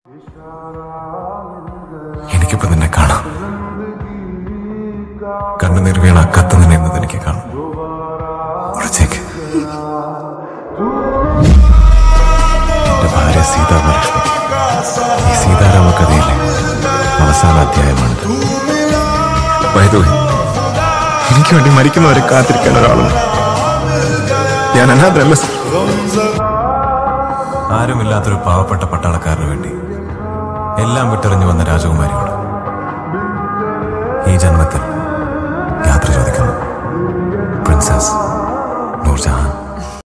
എനിക്കിപ്പോ നിന്നെ കാണാം കണ്ണുനീർ വീണ കത്ത് നിന്നത് എനിക്ക് കാണാം ഉറച്ചേക്ക് എന്റെ ഭാര്യ സീതാമലക്ഷ്മിക്ക് ഈ സീതാരാമ കഥയിലെ അവസാന അധ്യായമാണിത് വൈദവേ എനിക്ക് വേണ്ടി മരിക്കുന്നവരെ കാത്തിരിക്കാൻ ഒരാളുണ്ട് ഞാൻ അനാഥരല്ല സർ ആരുമില്ലാത്തൊരു പാവപ്പെട്ട പട്ടാളക്കാരന് വേണ്ടി എല്ലാം വിട്ടെറിഞ്ഞു വന്ന രാജകുമാരിയോട് ഈ ജന്മത്തിൽ യാത്ര ചോദിക്കുന്നു പ്രിൻസസ് നൂർജഹാൻ